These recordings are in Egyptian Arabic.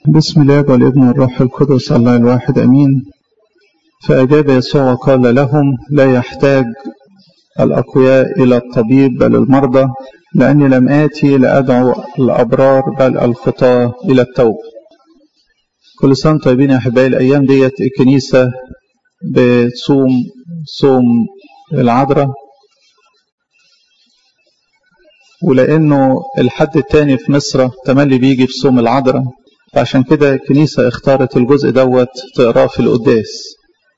بسم الله والابن والروح القدس الله الواحد امين فاجاب يسوع وقال لهم لا يحتاج الاقوياء الى الطبيب بل المرضى لاني لم اتي لادعو الابرار بل الخطاه الى التوبه كل سنه طيبين يا احبائي الايام ديت الكنيسه بتصوم صوم العذراء ولانه الحد الثاني في مصر تملي بيجي في صوم العذراء فعشان كده الكنيسة اختارت الجزء دوت تقراه في القداس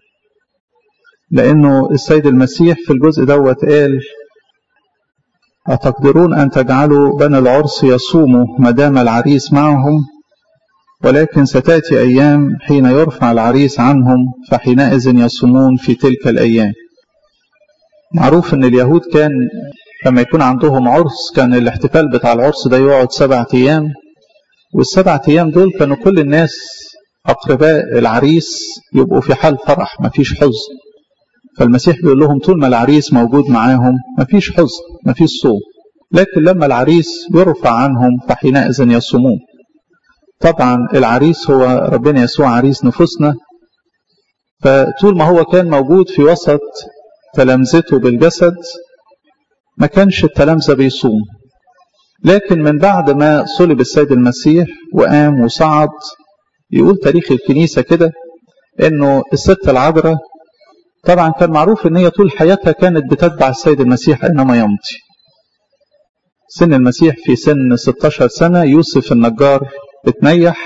لأنه السيد المسيح في الجزء دوت قال أتقدرون أن تجعلوا بني العرس يصوموا ما دام العريس معهم ولكن ستأتي أيام حين يرفع العريس عنهم فحينئذ يصومون في تلك الأيام معروف أن اليهود كان لما يكون عندهم عرس كان الاحتفال بتاع العرس ده يقعد سبعة أيام والسبعة أيام دول كانوا كل الناس أقرباء العريس يبقوا في حال فرح مفيش حزن فالمسيح بيقول لهم طول ما العريس موجود معاهم مفيش حزن مفيش صوم لكن لما العريس يرفع عنهم فحينئذ يصومون طبعا العريس هو ربنا يسوع عريس نفوسنا فطول ما هو كان موجود في وسط تلامذته بالجسد ما كانش التلامذة بيصوم لكن من بعد ما صلب السيد المسيح وقام وصعد يقول تاريخ الكنيسة كده انه الست العذراء طبعا كان معروف ان هي طول حياتها كانت بتتبع السيد المسيح اينما يمضي سن المسيح في سن 16 سنة يوسف النجار اتنيح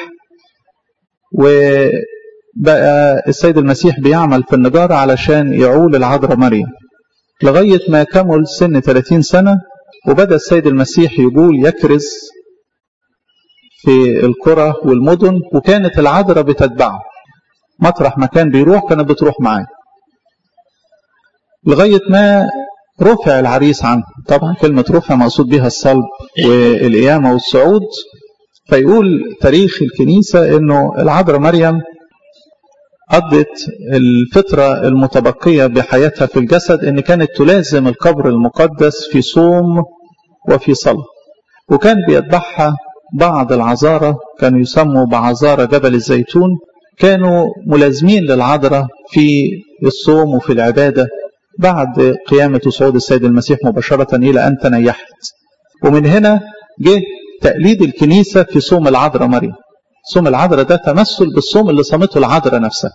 وبقى السيد المسيح بيعمل في النجارة علشان يعول العذراء مريم لغاية ما كمل سن 30 سنة وبدأ السيد المسيح يقول يكرز في القرى والمدن وكانت العذراء بتتبعه مطرح ما كان بيروح كانت بتروح معاه لغاية ما رفع العريس عنه طبعا كلمة رفع مقصود بها الصلب والقيامة والصعود فيقول تاريخ الكنيسة انه العذراء مريم قضت الفترة المتبقية بحياتها في الجسد ان كانت تلازم القبر المقدس في صوم وفي صلاة وكان بيتبعها بعض العذارى كانوا يسموا بعذارى جبل الزيتون كانوا ملازمين للعذراء في الصوم وفي العبادة بعد قيامة وصعود السيد المسيح مباشرة إلى أن تنيحت ومن هنا جه تقليد الكنيسة في صوم العذراء مريم صوم العذراء ده تمثل بالصوم اللي صامته العذراء نفسها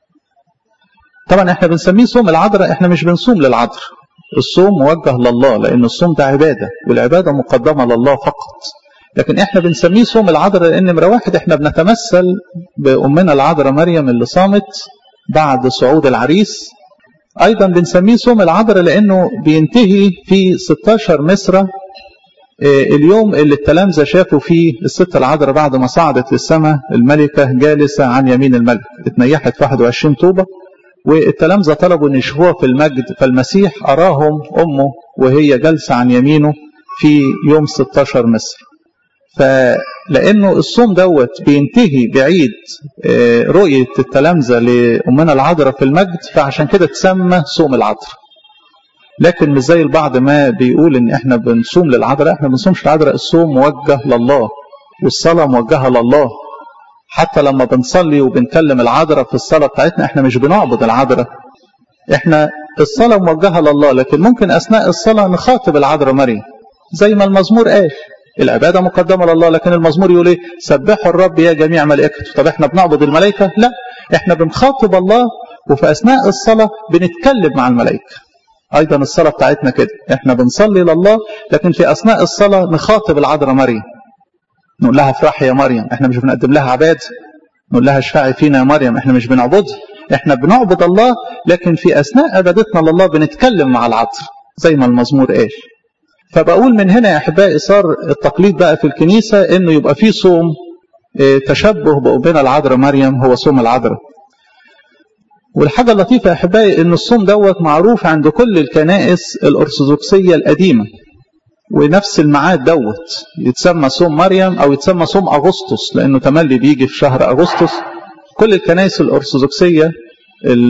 طبعا احنا بنسميه صوم العذراء احنا مش بنصوم للعذراء الصوم موجه لله لان الصوم ده عباده والعباده مقدمه لله فقط لكن احنا بنسميه صوم العذراء لان نمره واحد احنا بنتمثل بامنا العذراء مريم اللي صامت بعد صعود العريس ايضا بنسميه صوم العذراء لانه بينتهي في 16 مصر اليوم اللي التلامذة شافوا فيه الست العذراء بعد ما صعدت للسماء الملكة جالسة عن يمين الملك اتنيحت في 21 طوبة والتلامذة طلبوا ان يشوفوها في المجد فالمسيح أراهم أمه وهي جالسة عن يمينه في يوم 16 مصر فلأنه الصوم دوت بينتهي بعيد رؤية التلامذة لأمنا العذراء في المجد فعشان كده تسمى صوم العذراء لكن مش زي البعض ما بيقول ان احنا بنصوم للعذراء احنا بنصومش للعذراء الصوم موجه لله والصلاه موجهه لله حتى لما بنصلي وبنكلم العذراء في الصلاه بتاعتنا احنا مش بنعبد العذراء احنا الصلاه موجهه لله لكن ممكن اثناء الصلاه نخاطب العذراء مريم زي ما المزمور قال العباده مقدمه لله لكن المزمور يقول ايه سبحوا الرب يا جميع ملائكته طب احنا بنعبد الملائكه لا احنا بنخاطب الله وفي اثناء الصلاه بنتكلم مع الملائكه ايضا الصلاه بتاعتنا كده احنا بنصلي لله لكن في اثناء الصلاه نخاطب العذراء مريم نقول لها افرحي يا مريم احنا مش بنقدم لها عباد نقول لها اشفعي فينا يا مريم احنا مش بنعبدها احنا بنعبد الله لكن في اثناء عبادتنا لله بنتكلم مع العذراء زي ما المزمور قال فبقول من هنا يا احبائي صار التقليد بقى في الكنيسه انه يبقى في صوم تشبه بأمنا العذراء مريم هو صوم العذراء والحاجة اللطيفة يا أحبائي إن الصوم دوت معروف عند كل الكنائس الأرثوذكسية القديمة ونفس الميعاد دوت يتسمى صوم مريم أو يتسمى صوم أغسطس لأنه تملي بيجي في شهر أغسطس كل الكنائس الأرثوذكسية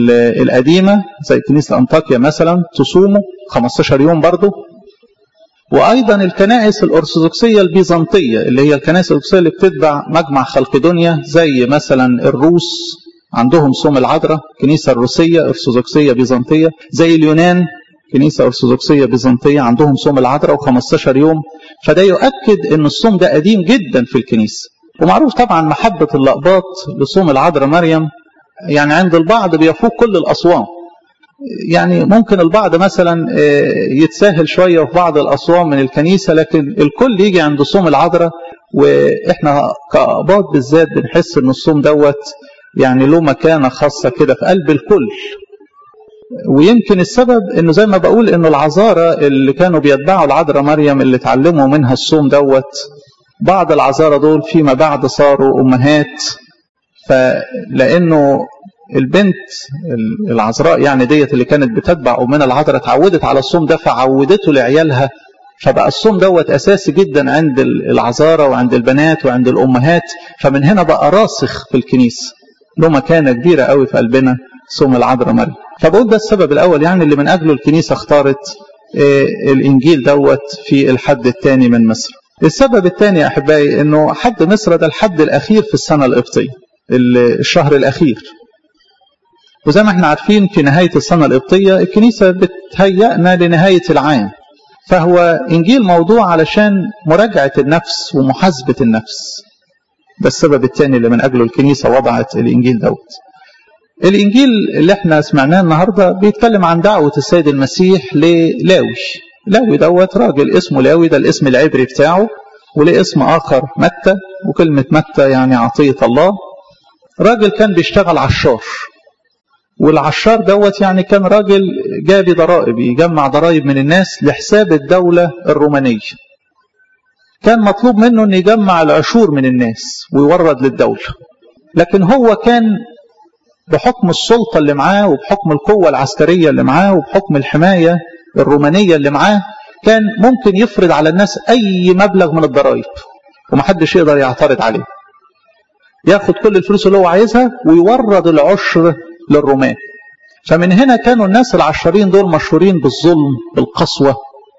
القديمة زي كنيسة أنطاكيا مثلا تصوموا 15 يوم برضه وأيضا الكنائس الأرثوذكسية البيزنطية اللي هي الكنائس الأرثوذكسية اللي بتتبع مجمع خلقدونيا زي مثلا الروس عندهم صوم العذراء كنيسة الروسية أرثوذكسية بيزنطية زي اليونان كنيسة أرثوذكسية بيزنطية عندهم صوم العذراء و15 يوم فده يؤكد أن الصوم ده قديم جدا في الكنيسة ومعروف طبعا محبة الأقباط لصوم العذراء مريم يعني عند البعض بيفوق كل الأصوام يعني ممكن البعض مثلا يتساهل شوية في بعض الأصوام من الكنيسة لكن الكل يجي عند صوم العذراء وإحنا كأقباط بالذات بنحس أن الصوم دوت يعني له مكانة خاصة كده في قلب الكل ويمكن السبب انه زي ما بقول انه العذارى اللي كانوا بيتبعوا العذراء مريم اللي اتعلموا منها الصوم دوت بعض العذارى دول فيما بعد صاروا امهات فلانه البنت العذراء يعني ديت اللي كانت بتتبع امنا العذراء اتعودت على الصوم ده فعودته لعيالها فبقى الصوم دوت اساسي جدا عند العذارى وعند البنات وعند الامهات فمن هنا بقى راسخ في الكنيسه له مكانه كبيره قوي في قلبنا صوم العذراء مريم فبقول ده السبب الأول يعني اللي من أجله الكنيسة اختارت الإنجيل دوت في الحد الثاني من مصر السبب الثاني يا أحبائي أنه حد مصر ده الحد الأخير في السنة القبطية الشهر الأخير وزي ما احنا عارفين في نهاية السنة القبطية الكنيسة بتهيئنا لنهاية العام فهو إنجيل موضوع علشان مراجعة النفس ومحاسبة النفس ده السبب الثاني اللي من أجله الكنيسة وضعت الإنجيل دوت الإنجيل اللي احنا سمعناه النهاردة بيتكلم عن دعوة السيد المسيح للاوي لاوي دوت راجل اسمه لاوي ده الاسم العبري بتاعه وليه اسم آخر متى وكلمة متى يعني عطية الله راجل كان بيشتغل عشار والعشار دوت يعني كان راجل جابي ضرائب يجمع ضرائب من الناس لحساب الدولة الرومانية كان مطلوب منه أن يجمع العشور من الناس ويورد للدولة لكن هو كان بحكم السلطة اللي معاه وبحكم القوة العسكرية اللي معاه وبحكم الحماية الرومانية اللي معاه كان ممكن يفرض على الناس أي مبلغ من الضرائب ومحدش يقدر يعترض عليه ياخد كل الفلوس اللي هو عايزها ويورد العشر للرومان فمن هنا كانوا الناس العشرين دول مشهورين بالظلم بالقسوة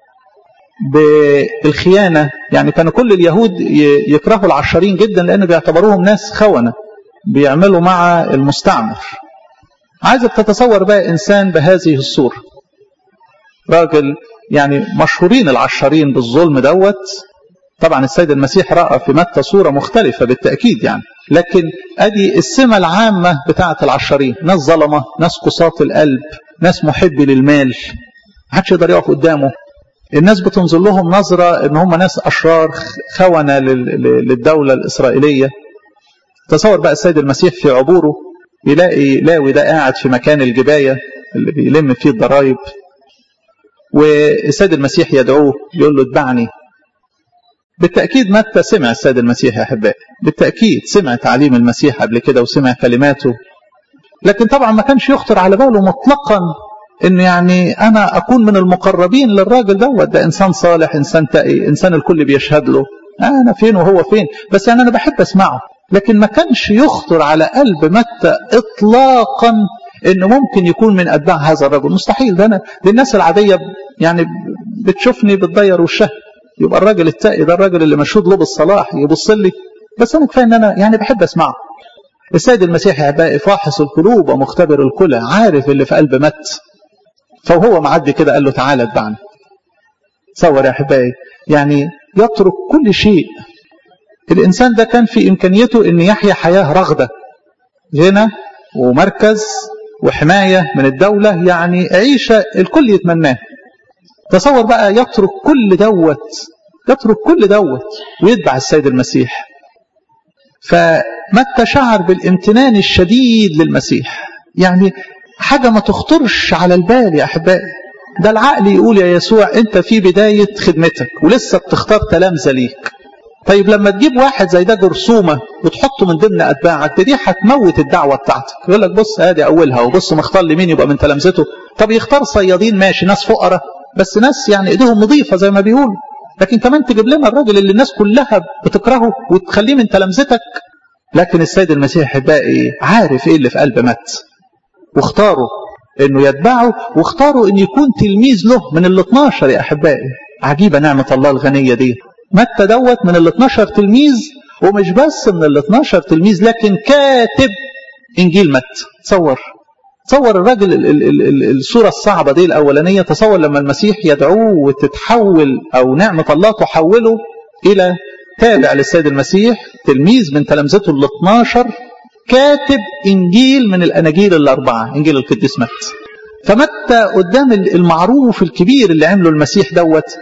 بالخيانة يعني كانوا كل اليهود يكرهوا العشرين جدا لأن بيعتبروهم ناس خونة بيعملوا مع المستعمر عايزك تتصور بقى إنسان بهذه الصورة راجل يعني مشهورين العشرين بالظلم دوت طبعا السيد المسيح رأى في متى صورة مختلفة بالتأكيد يعني لكن أدي السمة العامة بتاعة العشرين ناس ظلمة ناس قساة القلب ناس محبي للمال محدش يقدر يقف قدامه الناس بتنظر لهم نظرة ان هم ناس أشرار خونة للدولة الإسرائيلية تصور بقى السيد المسيح في عبوره يلاقي لاوي ده قاعد في مكان الجباية اللي بيلم فيه الضرايب والسيد المسيح يدعوه يقول له اتبعني بالتأكيد متى سمع السيد المسيح يا أحبائي بالتأكيد سمع تعليم المسيح قبل كده وسمع كلماته لكن طبعا ما كانش يخطر على باله مطلقا ان يعني انا اكون من المقربين للراجل دوت ده انسان صالح انسان تقي انسان الكل بيشهد له انا فين وهو فين بس يعني انا بحب اسمعه لكن ما كانش يخطر على قلب متى اطلاقا انه ممكن يكون من اتباع هذا الرجل مستحيل ده انا دي الناس العاديه يعني بتشوفني بتضير وشها يبقى الراجل التقي ده الراجل اللي مشهود له بالصلاح يبص لي بس انا كفايه ان انا يعني بحب اسمعه السيد المسيح يا احبائي فاحص القلوب ومختبر الكلى عارف اللي في قلب مت فهو معدي كده قال له تعالى اتبعني تصور يا احبائي يعني يترك كل شيء الانسان ده كان في امكانيته ان يحيا حياه رغده غنى ومركز وحمايه من الدوله يعني عيشه الكل يتمناه تصور بقى يترك كل دوت يترك كل دوت ويتبع السيد المسيح فمتى شعر بالامتنان الشديد للمسيح يعني حاجة ما تخطرش على البال يا أحبائي ده العقل يقول يا يسوع أنت في بداية خدمتك ولسه بتختار تلامذة ليك طيب لما تجيب واحد زي ده جرثومة وتحطه من ضمن أتباعك دي هتموت الدعوة بتاعتك يقول لك بص ادي أولها وبص مختار لمين يبقى من تلامذته طب يختار صيادين ماشي ناس فقراء بس ناس يعني ايديهم نظيفة زي ما بيقولوا لكن كمان تجيب لنا الراجل اللي الناس كلها بتكرهه وتخليه من تلامذتك لكن السيد المسيح احبائي عارف ايه اللي في قلب مت واختاروا انه يتبعه واختاروا ان يكون تلميذ له من ال 12 يا احبائي عجيبة نعمة الله الغنية دي متى دوت من ال 12 تلميذ ومش بس من ال 12 تلميذ لكن كاتب انجيل متى تصور تصور الراجل ال ال ال الصوره الصعبه دي الاولانيه تصور لما المسيح يدعوه وتتحول او نعمه الله تحوله الى تابع للسيد المسيح تلميذ من تلامذته ال 12 كاتب انجيل من الاناجيل الاربعه انجيل القديس متى فمتى قدام المعروف الكبير اللي عمله المسيح دوت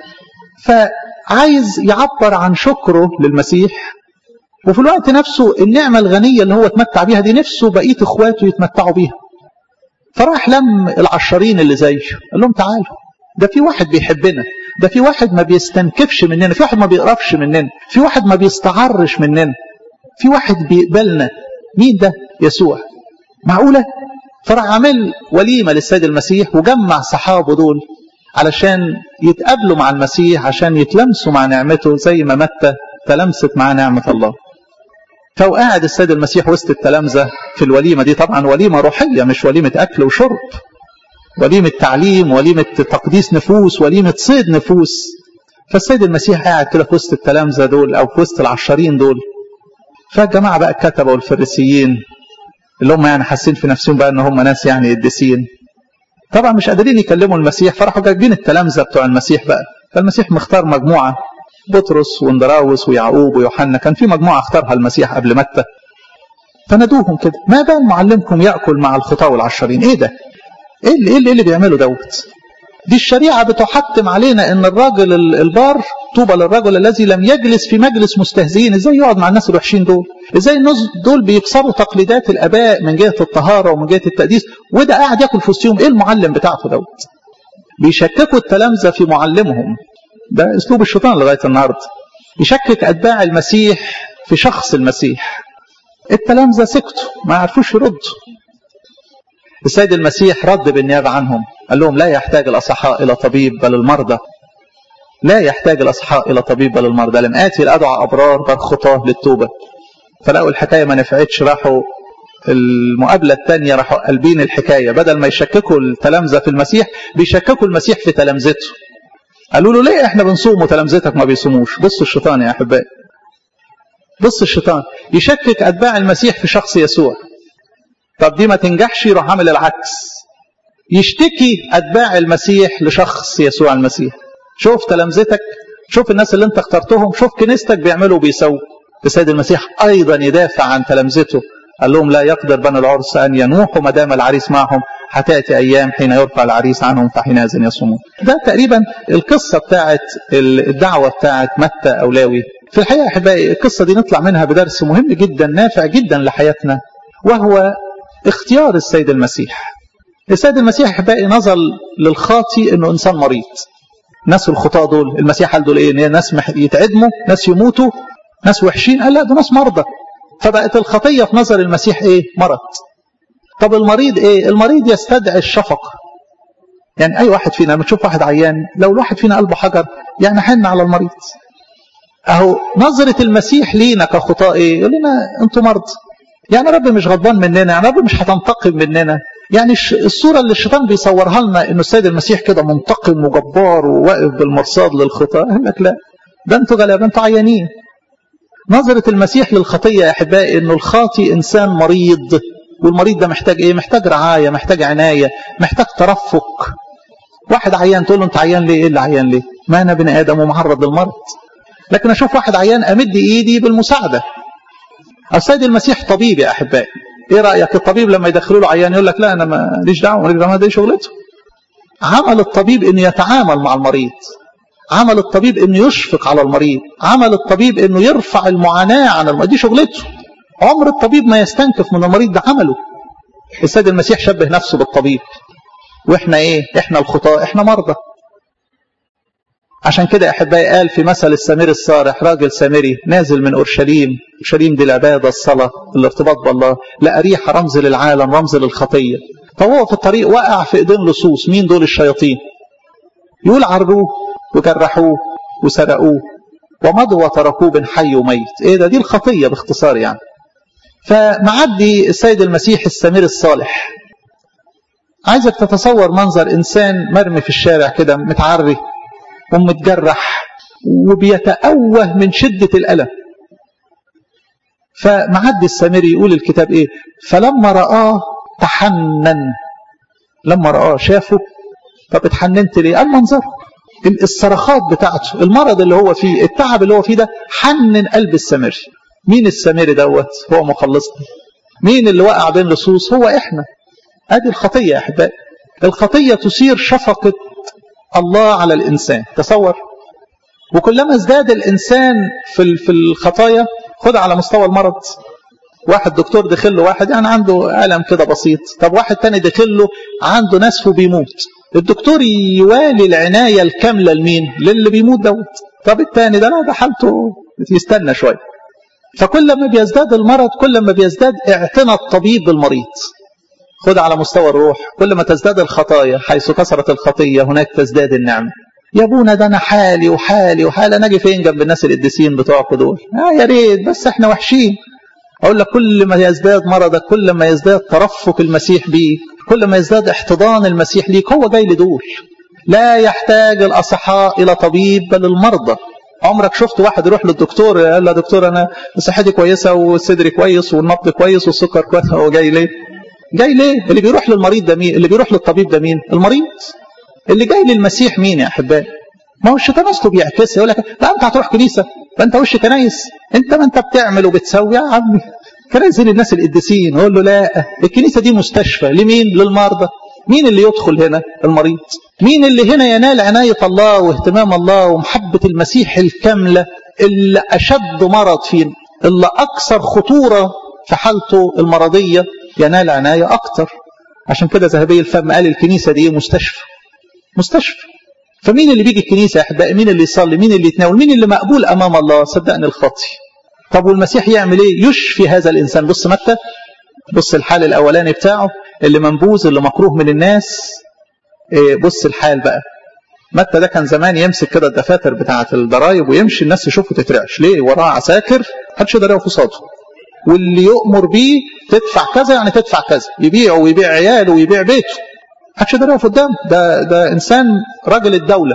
فعايز يعبر عن شكره للمسيح وفي الوقت نفسه النعمة الغنية اللي هو اتمتع بيها دي نفسه بقية اخواته يتمتعوا بيها فراح لم العشرين اللي زيه قال لهم تعالوا ده في واحد بيحبنا ده في واحد ما بيستنكفش مننا في واحد ما بيقرفش مننا في واحد ما بيستعرش مننا في واحد بيقبلنا مين ده يسوع معقولة فراح عمل وليمة للسيد المسيح وجمع صحابه دول علشان يتقابلوا مع المسيح عشان يتلمسوا مع نعمته زي ما متى تلمست مع نعمة الله فوقعد السيد المسيح وسط التلامذة في الوليمة دي طبعا وليمة روحية مش وليمة أكل وشرب وليمة تعليم وليمة تقديس نفوس وليمة صيد نفوس فالسيد المسيح قاعد كده في وسط التلامذة دول أو في وسط العشرين دول فالجماعة بقى الكتبة والفريسيين اللي هم يعني حاسين في نفسهم بقى ان هم ناس يعني قديسين طبعا مش قادرين يكلموا المسيح فراحوا جايبين التلامذة بتوع المسيح بقى فالمسيح مختار مجموعة بطرس واندراوس ويعقوب ويوحنا كان في مجموعة اختارها المسيح قبل متى فنادوهم كده ما بال معلمكم يأكل مع الخطاة والعشرين ايه ده ايه اللي, إيه اللي, اللي بيعملوا دوت دي الشريعة بتحتم علينا ان الراجل البار طوبى للرجل الذي لم يجلس في مجلس مستهزئين ازاي يقعد مع الناس الوحشين دول ازاي الناس دول بيكسروا تقليدات الاباء من جهة الطهارة ومن جهة التقديس وده قاعد ياكل في وسطهم ايه المعلم بتاعته دوت بيشككوا التلامذة في معلمهم ده اسلوب الشيطان لغايه النهارده يشكك اتباع المسيح في شخص المسيح التلامذه سكتوا ما عرفوش يردوا السيد المسيح رد بالنيابه عنهم قال لهم لا يحتاج الاصحاء الى طبيب بل المرضى لا يحتاج الاصحاء الى طبيب بل المرضى لم اتي لادعى ابرار بل خطاه للتوبه فلقوا الحكايه ما نفعتش راحوا المقابله الثانيه راحوا قلبين الحكايه بدل ما يشككوا التلامذه في المسيح بيشككوا المسيح في تلامذته قالوا له ليه احنا بنصوم وتلامذتك ما بيصوموش بصوا الشيطان يا احبائي بص الشيطان يشكك اتباع المسيح في شخص يسوع طب دي ما تنجحش يروح عامل العكس يشتكي اتباع المسيح لشخص يسوع المسيح شوف تلامذتك شوف الناس اللي انت اخترتهم شوف كنيستك بيعملوا وبيسووا السيد المسيح ايضا يدافع عن تلامذته قال لهم لا يقدر بني العرس ان ينوحوا ما دام العريس معهم هتاتي ايام حين يرفع العريس عنهم فحينئذ يصومون. ده تقريبا القصه بتاعت الدعوه بتاعت متى او لاوي. في الحقيقه احبائي القصه دي نطلع منها بدرس مهم جدا نافع جدا لحياتنا وهو اختيار السيد المسيح. السيد المسيح احبائي نظر للخاطي انه انسان مريض. ناس الخطاه دول المسيح قال دول ايه؟ ناس يتعدموا، ناس يموتوا، ناس وحشين، قال لا دول ناس مرضى. فبقت الخطيه في نظر المسيح ايه؟ مرض. طب المريض ايه المريض يستدعي الشفقة يعني اي واحد فينا لما تشوف واحد عيان لو الواحد فينا قلبه حجر يعني حن على المريض اهو نظرة المسيح لينا كخطاء ايه يقول لنا انتوا مرضى يعني رب مش غضبان مننا يعني رب مش هتنتقم مننا يعني الصورة اللي الشيطان بيصورها لنا انه السيد المسيح كده منتقم وجبار وواقف بالمرصاد للخطاء قال لك لا ده انتوا غلابه انتوا عيانين نظرة المسيح للخطية يا احبائي انه الخاطي انسان مريض والمريض ده محتاج ايه محتاج رعايه محتاج عنايه محتاج ترفق واحد عيان تقول له انت عيان ليه ايه اللي عيان ليه ما انا بني ادم ومعرض للمرض لكن اشوف واحد عيان امد ايدي بالمساعده السيد المسيح طبيب يا احبائي ايه رايك الطبيب لما يدخلوا له عيان يقول لك لا انا ماليش دعوه ماليش دعوه دي شغلته عمل الطبيب انه يتعامل مع المريض عمل الطبيب انه يشفق على المريض عمل الطبيب انه يرفع المعاناه عن المريض دي شغلته عمر الطبيب ما يستنكف من المريض ده عمله السيد المسيح شبه نفسه بالطبيب واحنا ايه احنا الخطاة احنا مرضى عشان كده احبائي قال في مثل السمير الصالح راجل سامري نازل من اورشليم اورشليم دي العباده الصلاه الارتباط بالله لقى ريحه رمز للعالم رمز للخطيه فهو في الطريق وقع في ايدين لصوص مين دول الشياطين يقول عروه وجرحوه وسرقوه ومضوا وتركوه بين حي وميت ايه ده دي الخطيه باختصار يعني فمعدي السيد المسيح السمير الصالح عايزك تتصور منظر انسان مرمي في الشارع كده متعري ومتجرح وبيتأوه من شدة الألم فمعدي السامري يقول الكتاب ايه فلما رآه تحنن لما رآه شافه طب اتحننت ليه قال منظره الصرخات بتاعته المرض اللي هو فيه التعب اللي هو فيه ده حنن قلب السامري مين السامري دوت هو مخلصنا مين اللي وقع بين لصوص هو احنا ادي الخطيه يا احبائي الخطيه تثير شفقه الله على الانسان تصور وكلما ازداد الانسان في في الخطايا خد على مستوى المرض واحد دكتور دخل له واحد يعني عنده الم كده بسيط طب واحد تاني دخل له عنده نسف وبيموت الدكتور يوالي العنايه الكامله لمين للي بيموت دوت طب التاني ده لا ده حالته يستنى شويه فكل ما بيزداد المرض كل ما بيزداد اعتنى الطبيب بالمريض خد على مستوى الروح كل ما تزداد الخطايا حيث كثرت الخطيه هناك تزداد النعمه يا ابونا ده انا حالي وحالي وحالي انا اجي فين جنب الناس القديسين بتوعكم دول اه يا ريت بس احنا وحشين اقول لك كل ما يزداد مرضك كل ما يزداد ترفق المسيح بيك كل ما يزداد احتضان المسيح ليك هو جاي لدول لا يحتاج الاصحاء الى طبيب بل المرضى عمرك شفت واحد يروح للدكتور قال له دكتور انا صحتي كويسه وصدري كويس والنبض كويس والسكر كويس هو جاي ليه؟ جاي ليه؟ اللي بيروح للمريض ده مين؟ اللي بيروح للطبيب ده مين؟ المريض اللي جاي للمسيح مين يا احبائي؟ ما هو الشيطان اصله بيعكسها يقول لك لا انت هتروح كنيسه فانت وش كنايس انت ما انت بتعمل وبتسوي يا عمي كنايس للناس القديسين يقول له لا الكنيسه دي مستشفى لمين؟ للمرضى مين اللي يدخل هنا؟ المريض مين اللي هنا ينال عناية الله واهتمام الله ومحبة المسيح الكاملة اللي أشد مرض فينا اللي أكثر خطورة في حالته المرضية ينال عناية أكثر عشان كده ذهبي الفم قال الكنيسة دي مستشفى مستشفى فمين اللي بيجي الكنيسة يا أحبائي مين اللي يصلي مين اللي يتناول مين اللي مقبول أمام الله صدقني الخاطي طب والمسيح يعمل ايه يشفي هذا الإنسان بص متى بص الحال الأولاني بتاعه اللي منبوذ اللي مكروه من الناس إيه بص الحال بقى متى ده كان زمان يمسك كده الدفاتر بتاعة الضرايب ويمشي الناس تشوفه تترعش ليه وراه عساكر محدش يقدر يقف قصاده واللي يؤمر بيه تدفع كذا يعني تدفع كذا يبيعه ويبيع عياله ويبيع بيته محدش يقدر يقف قدامه ده ده انسان راجل الدوله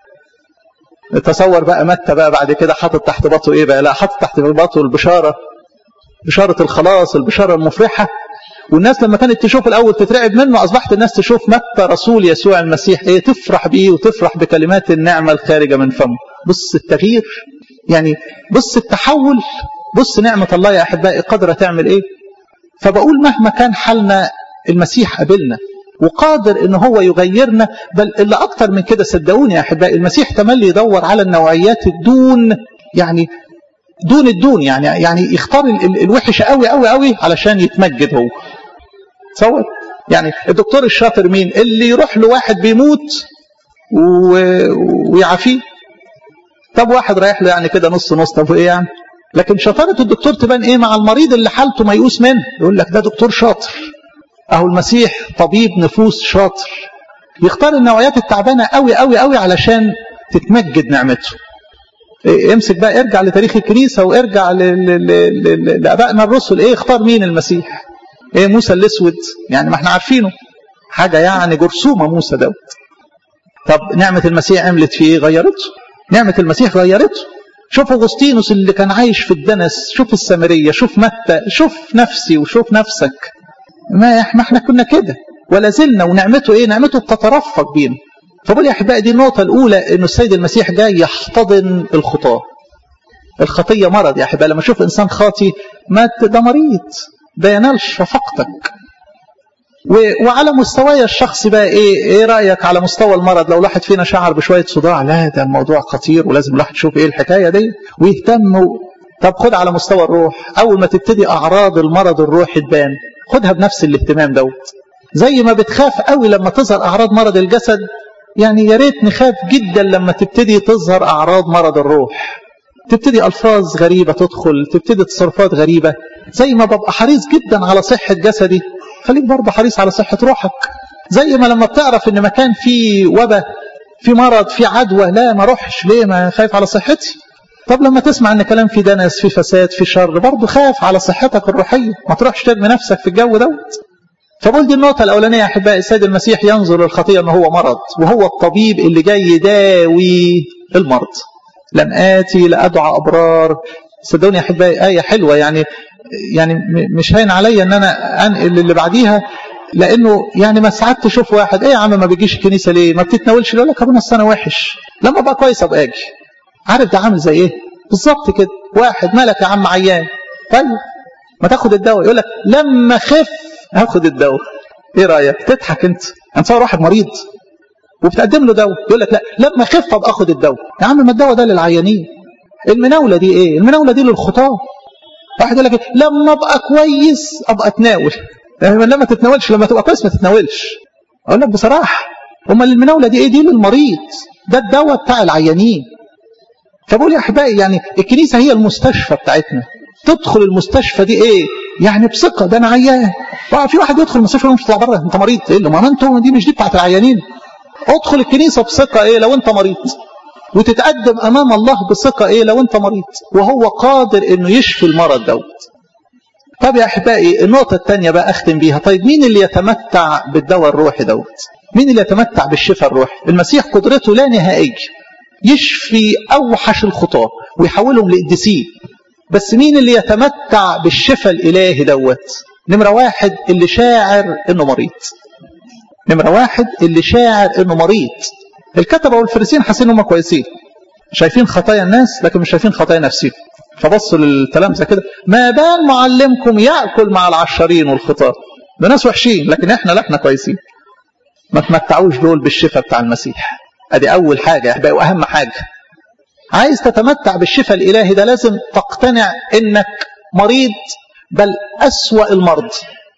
تصور بقى متى بقى بعد كده حاطط تحت باطه ايه بقى لا حاطط تحت باطه البشاره بشاره الخلاص البشاره المفرحه والناس لما كانت تشوف الاول تترعب منه اصبحت الناس تشوف متى رسول يسوع المسيح ايه تفرح بيه وتفرح بكلمات النعمه الخارجه من فمه بص التغيير يعني بص التحول بص نعمه الله يا احبائي قادره تعمل ايه فبقول مهما كان حالنا المسيح قابلنا وقادر ان هو يغيرنا بل اللي اكتر من كده صدقوني يا احبائي المسيح تملي يدور على النوعيات الدون يعني دون الدون يعني يعني يختار الوحش قوي قوي قوي علشان يتمجد هو تصور يعني الدكتور الشاطر مين اللي يروح له واحد بيموت و... ويعافيه طب واحد رايح له يعني كده نص نص طب ايه يعني لكن شطارة الدكتور تبان ايه مع المريض اللي حالته ميؤوس منه يقول لك ده دكتور شاطر اهو المسيح طبيب نفوس شاطر يختار النوعيات التعبانه قوي قوي قوي علشان تتمجد نعمته امسك بقى ارجع لتاريخ الكنيسه وارجع لابائنا الرسل ايه اختار مين المسيح ايه موسى الاسود يعني ما احنا عارفينه حاجه يعني جرثومه موسى دوت طب نعمه المسيح عملت فيه ايه غيرته نعمه المسيح غيرته شوف اغسطينوس اللي كان عايش في الدنس شوف السامريه شوف متى شوف نفسي وشوف نفسك ما احنا احنا كنا كده ولا زلنا ونعمته ايه نعمته بتترفق بينا فبقول يا احبائي دي النقطه الاولى انه السيد المسيح جاي يحتضن الخطاه الخطيه مرض يا احبائي لما اشوف انسان خاطي ما ده مريض ده ينال شفقتك وعلى مستواي الشخصي بقى ايه ايه رايك على مستوى المرض لو الواحد فينا شعر بشويه صداع لا ده الموضوع خطير ولازم الواحد يشوف ايه الحكايه دي ويهتم و... طب خد على مستوى الروح اول ما تبتدي اعراض المرض الروحي تبان خدها بنفس الاهتمام دوت زي ما بتخاف قوي لما تظهر اعراض مرض الجسد يعني يا ريت نخاف جدا لما تبتدي تظهر اعراض مرض الروح تبتدي الفاظ غريبه تدخل تبتدي تصرفات غريبه زي ما ببقى حريص جدا على صحه جسدي خليك برضه حريص على صحه روحك زي ما لما بتعرف ان مكان فيه وباء في مرض في عدوى لا ما اروحش ليه ما خايف على صحتي طب لما تسمع ان كلام في دنس في فساد في شر برضه خاف على صحتك الروحيه ما تروحش ترمي نفسك في الجو دوت فبقول دي النقطة الأولانية يا أحبائي السيد المسيح ينظر للخطية أنه هو مرض وهو الطبيب اللي جاي يداوي المرض لم آتي لأدعى أبرار صدقوني يا أحبائي آية حلوة يعني يعني مش هين عليا أن أنا أنقل اللي بعديها لأنه يعني ما ساعات تشوف واحد إيه يا عم ما بيجيش الكنيسة ليه ما بتتناولش يقول لك أبونا السنة وحش لما بقى كويس أبقى أجي عارف ده عامل زي إيه بالظبط كده واحد مالك يا عم عيان طيب ما تاخد الدواء يقول لك لما خف هاخد الدواء ايه رايك تضحك انت انتصور واحد مريض وبتقدم له دواء يقول لك لا لما خف ابقى اخد الدواء يا عم ما الدواء ده للعيانين المناوله دي ايه المناوله دي للخطاه واحد يقول لك لما ابقى كويس ابقى اتناول يعني لما تتناولش لما تبقى كويس ما تتناولش اقول لك بصراحه امال المناوله دي ايه دي للمريض ده الدواء بتاع العيانين فبقول يا احبائي يعني الكنيسه هي المستشفى بتاعتنا تدخل المستشفى دي ايه يعني بثقه ده انا عيان في واحد يدخل المستشفى ومش يطلع بره انت مريض ايه اللي ما انتوا دي مش دي بتاعت العيانين ادخل الكنيسه بثقه ايه لو انت مريض وتتقدم امام الله بثقه ايه لو انت مريض وهو قادر انه يشفي المرض دوت طب يا احبائي النقطه الثانيه بقى اختم بيها طيب مين اللي يتمتع بالدواء الروحي دوت مين اللي يتمتع بالشفاء الروحي المسيح قدرته لا نهائيه يشفي اوحش الخطاه ويحولهم لقديسين بس مين اللي يتمتع بالشفاء الالهي دوت نمره واحد اللي شاعر انه مريض نمره واحد اللي شاعر انه مريض الكتبه والفريسين حاسين هم كويسين شايفين خطايا الناس لكن مش شايفين خطايا نفسهم فبصوا للتلامذه كده ما بال معلمكم ياكل مع العشرين والخطاه ده ناس وحشين لكن احنا لا احنا كويسين ما تمتعوش دول بالشفاء بتاع المسيح ادي اول حاجه يا احبائي واهم حاجه عايز تتمتع بالشفاء الالهي ده لازم تقتنع انك مريض بل اسوا المرض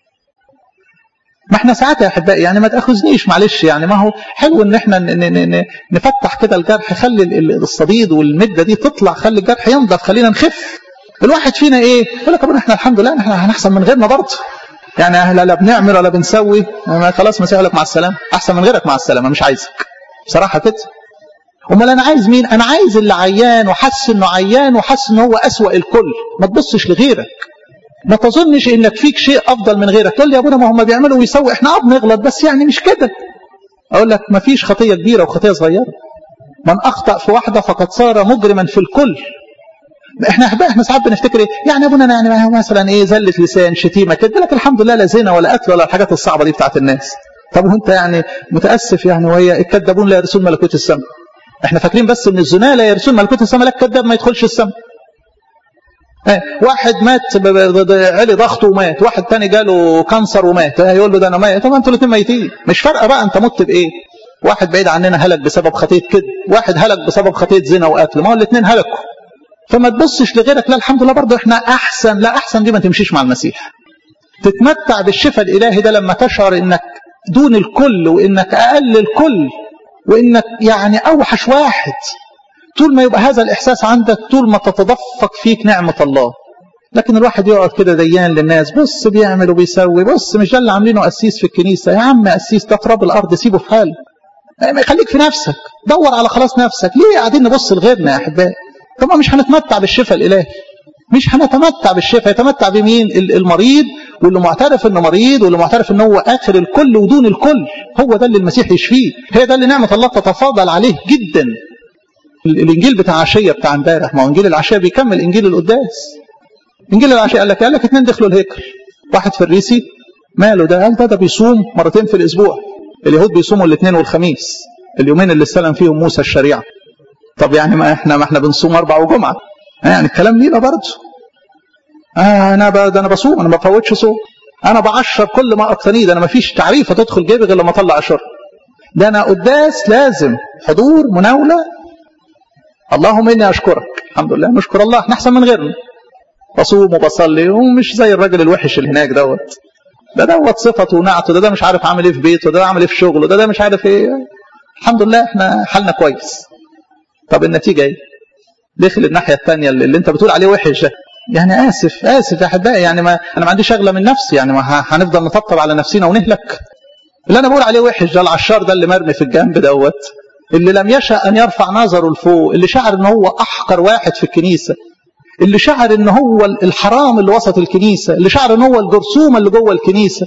ما احنا ساعات يا احبائي يعني ما تاخذنيش معلش يعني ما هو حلو ان احنا نفتح كده الجرح خلي الصديد والمده دي تطلع خلي الجرح ينضف خلينا نخف الواحد فينا ايه يقول لك احنا الحمد لله احنا هنحسن من غيرنا برضه يعني لا لا بنعمل ولا بنسوي خلاص مسيح لك مع السلامه احسن من غيرك مع السلامه مش عايزك بصراحه كده امال انا عايز مين انا عايز اللي عيان وحس انه عيان وحس ان هو اسوا الكل ما تبصش لغيرك ما تظنش انك فيك شيء افضل من غيرك تقول لي يا ابونا ما هم بيعملوا ويسووا احنا اه بنغلط بس يعني مش كده اقول لك ما فيش خطيه كبيره وخطيه صغيره من اخطا في واحده فقد صار مجرما في الكل احنا احنا ساعات بنفتكر ايه يعني ابونا يعني مثلا ايه زله لسان شتيمه كده لك الحمد لله لا زنا ولا قتل ولا الحاجات الصعبه دي بتاعت الناس طب وانت يعني متاسف يعني وهي الكذابون لا يرثون ملكوت السماء احنا فاكرين بس ان الزنا لا يرثون ملكوت السماء لا الكذاب ما يدخلش السماء اه واحد مات علي ضغطه ومات واحد تاني جاله كانسر ومات اه يقول له ده انا ميت طب انتوا الاثنين ميتين مش فارقه بقى انت مت بايه واحد بعيد عننا هلك بسبب خطيه كده واحد هلك بسبب خطيه زنا وقتل ما هو الاثنين هلكوا فما تبصش لغيرك لا الحمد لله برضه احنا احسن لا احسن دي ما تمشيش مع المسيح تتمتع بالشفاء الالهي ده لما تشعر انك دون الكل وانك اقل الكل وانك يعني اوحش واحد طول ما يبقى هذا الاحساس عندك طول ما تتدفق فيك نعمه الله لكن الواحد يقعد كده ديان للناس بص بيعمل وبيسوي بص مش ده اللي عاملينه قسيس في الكنيسه يا عم قسيس ده تراب الارض سيبه في حاله خليك في نفسك دور على خلاص نفسك ليه قاعدين نبص لغيرنا يا احبائي طبعا مش هنتمتع بالشفاء الالهي مش هنتمتع بالشفاء يتمتع بمين المريض واللي معترف انه مريض واللي معترف انه هو اخر الكل ودون الكل هو ده اللي المسيح يشفيه هي ده اللي نعمه الله تتفاضل عليه جدا الانجيل بتاع عشيه بتاع امبارح ما هو انجيل العشيه بيكمل انجيل القداس انجيل العشيه قال لك قال لك اثنين دخلوا الهيكل واحد فريسي ماله ده قال ده ده بيصوم مرتين في الاسبوع اليهود بيصوموا الاثنين والخميس اليومين اللي استلم فيهم موسى الشريعه طب يعني ما احنا ما احنا بنصوم اربع وجمعه يعني الكلام لينا برضه آه انا ده انا بصوم انا ما بفوتش صوم انا بعشر كل ما اقتنيه ده انا ما فيش تعريفه تدخل جيبي غير لما اطلع اشر ده انا قداس لازم حضور مناوله اللهم اني اشكرك الحمد لله نشكر الله احنا احسن من غيرنا بصوم وبصلي ومش زي الراجل الوحش اللي هناك دوت ده دوت صفته ونعته ده ده مش عارف عامل ايه في بيته ده عامل ايه في شغله ده ده مش عارف ايه الحمد لله احنا حالنا كويس طب النتيجه ايه دخل الناحيه الثانيه اللي, اللي انت بتقول عليه وحش ده يعني اسف اسف يا احبائي يعني ما انا ما عنديش شغله من نفسي يعني ما هنفضل نطبطب على نفسنا ونهلك اللي انا بقول عليه وحش ده العشار ده اللي مرمي في الجنب دوت اللي لم يشأ ان يرفع نظره لفوق اللي شعر ان هو احقر واحد في الكنيسه اللي شعر ان هو الحرام اللي وسط الكنيسه اللي شعر ان هو الجرثومه اللي جوه الكنيسه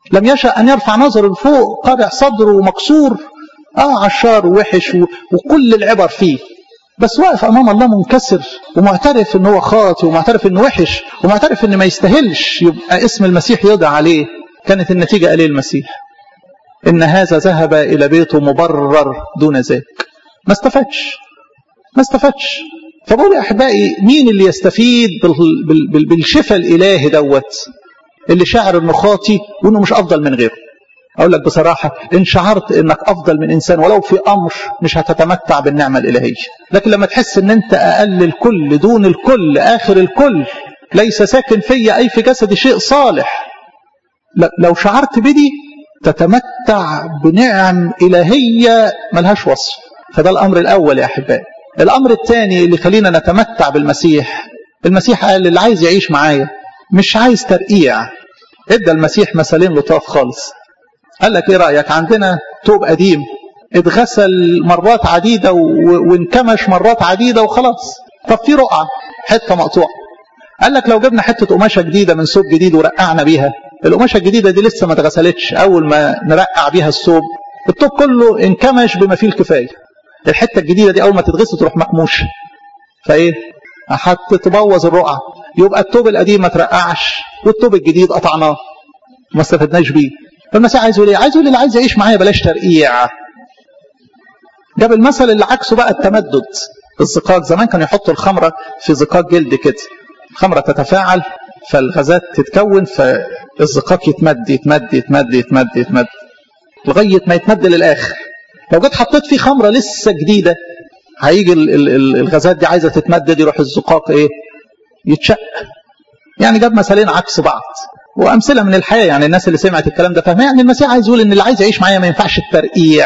لم يشأ أن يرفع نظره لفوق قارع صدره ومكسور آه عشار ووحش وكل العبر فيه بس واقف أمام الله منكسر ومعترف إن هو خاطي ومعترف إنه وحش ومعترف إن ما يستاهلش يبقى اسم المسيح يدعى عليه كانت النتيجة قال المسيح إن هذا ذهب إلى بيته مبرر دون ذاك ما استفادش ما استفادش فبقول يا أحبائي مين اللي يستفيد بالشفاء الإلهي دوت اللي شاعر إنه خاطي وإنه مش أفضل من غيره أقول لك بصراحة إن شعرت إنك أفضل من إنسان ولو في أمر مش هتتمتع بالنعمة الإلهية لكن لما تحس إن أنت أقل الكل دون الكل آخر الكل ليس ساكن فيا أي في جسدي شيء صالح لو شعرت بدي تتمتع بنعم إلهية ملهاش وصف فده الأمر الأول يا أحبائي الأمر الثاني اللي خلينا نتمتع بالمسيح المسيح قال اللي عايز يعيش معايا مش عايز ترقيع ادى المسيح مثالين لطاف خالص قال لك ايه رأيك عندنا توب قديم اتغسل مرات عديدة وانكمش مرات عديدة وخلاص طب في رقعة حتة مقطوعة قال لك لو جبنا حتة قماشة جديدة من ثوب جديد ورقعنا بيها القماشة الجديدة دي لسه ما اتغسلتش أول ما نرقع بيها الثوب الثوب كله انكمش بما فيه الكفاية الحتة الجديدة دي أول ما تتغسل تروح مكموشة فإيه هتتبوظ الرقعة يبقى الثوب القديم ما ترقعش والثوب الجديد قطعناه ما استفدناش بيه فالمسيح عايز يقول ايه عايز يقول اللي عايز يعيش معايا بلاش ترقيع جاب المثل اللي عكسه بقى التمدد الزقاق زمان كانوا يحطوا الخمرة في زقاق جلد كده الخمرة تتفاعل فالغازات تتكون فالزقاق يتمد يتمد يتمد يتمد يتمد لغاية ما يتمد للآخر لو جيت حطيت فيه خمرة لسه جديدة هيجي الغازات دي عايزة تتمدد يروح الزقاق ايه يتشق يعني جاب مثالين عكس بعض وامثله من الحياه يعني الناس اللي سمعت الكلام ده فاهمه يعني المسيح عايز يقول ان اللي عايز يعيش معايا ما ينفعش الترقيع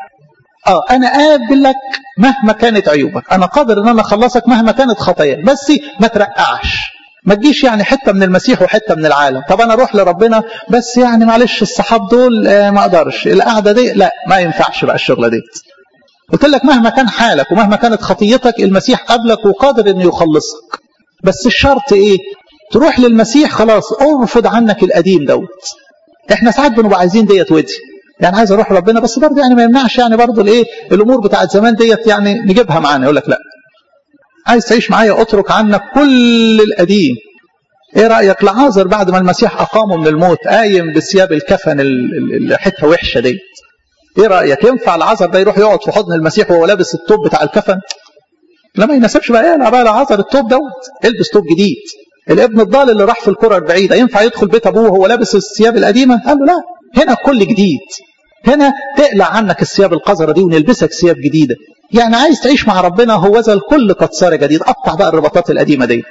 اه انا قابلك مهما كانت عيوبك انا قادر ان انا اخلصك مهما كانت خطاياك بس ما ترقعش ما تجيش يعني حته من المسيح وحته من العالم طب انا اروح لربنا بس يعني معلش الصحاب دول آه ما اقدرش القعده دي لا ما ينفعش بقى الشغله دي قلت لك مهما كان حالك ومهما كانت خطيتك المسيح قبلك وقادر انه يخلصك بس الشرط ايه تروح للمسيح خلاص ارفض عنك القديم دوت احنا ساعات بنبقى عايزين ديت ودي يعني عايز اروح ربنا بس برضه يعني ما يمنعش يعني برضه الايه الامور بتاعت زمان ديت يعني نجيبها معانا يقول لك لا عايز تعيش معايا اترك عنك كل القديم ايه رايك لعازر بعد ما المسيح اقامه من الموت قايم بثياب الكفن اللي حته وحشه ديت ايه رايك ينفع العازر ده يروح يقعد في حضن المسيح وهو لابس التوب بتاع الكفن لا ما يناسبش بقى ايه بقى العازر التوب دوت البس توب جديد الابن الضال اللي راح في الكرة البعيدة ينفع يدخل بيت أبوه وهو لابس الثياب القديمة قال له لا هنا كل جديد هنا تقلع عنك الثياب القذرة دي ونلبسك ثياب جديدة يعني عايز تعيش مع ربنا هو ذا الكل قد صار جديد قطع بقى الرباطات القديمة ديت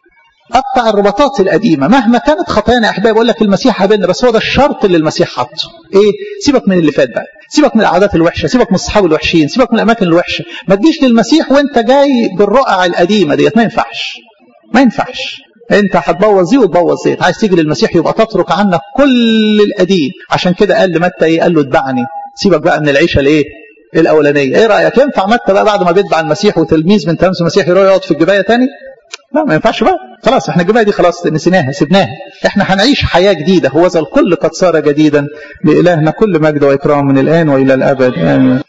قطع الرباطات القديمة مهما كانت خطايانا يا أحبابي بقول لك المسيح قابلنا بس هو ده الشرط اللي المسيح حطه إيه سيبك من اللي فات بقى سيبك من العادات الوحشة سيبك من الصحاب الوحشين سيبك من الأماكن الوحشة ما تجيش للمسيح وأنت جاي بالرقع القديمة ديت ما ينفعش ما ينفعش انت هتبوظ دي وتبوظ ديت عايز تيجي للمسيح يبقى تترك عنك كل القديم عشان كده قال لمتى ايه قال له اتبعني سيبك بقى من العيشه الايه الاولانيه ايه رايك ينفع متى بقى بعد ما بيتبع المسيح وتلميذ من تلاميذ المسيح يروح يقعد في الجبايه تاني لا ما ينفعش بقى خلاص احنا الجبايه دي خلاص نسيناها سيبناها احنا هنعيش حياه جديده هو ذا الكل قد صار جديدا لالهنا كل مجد واكرام من الان والى الابد امين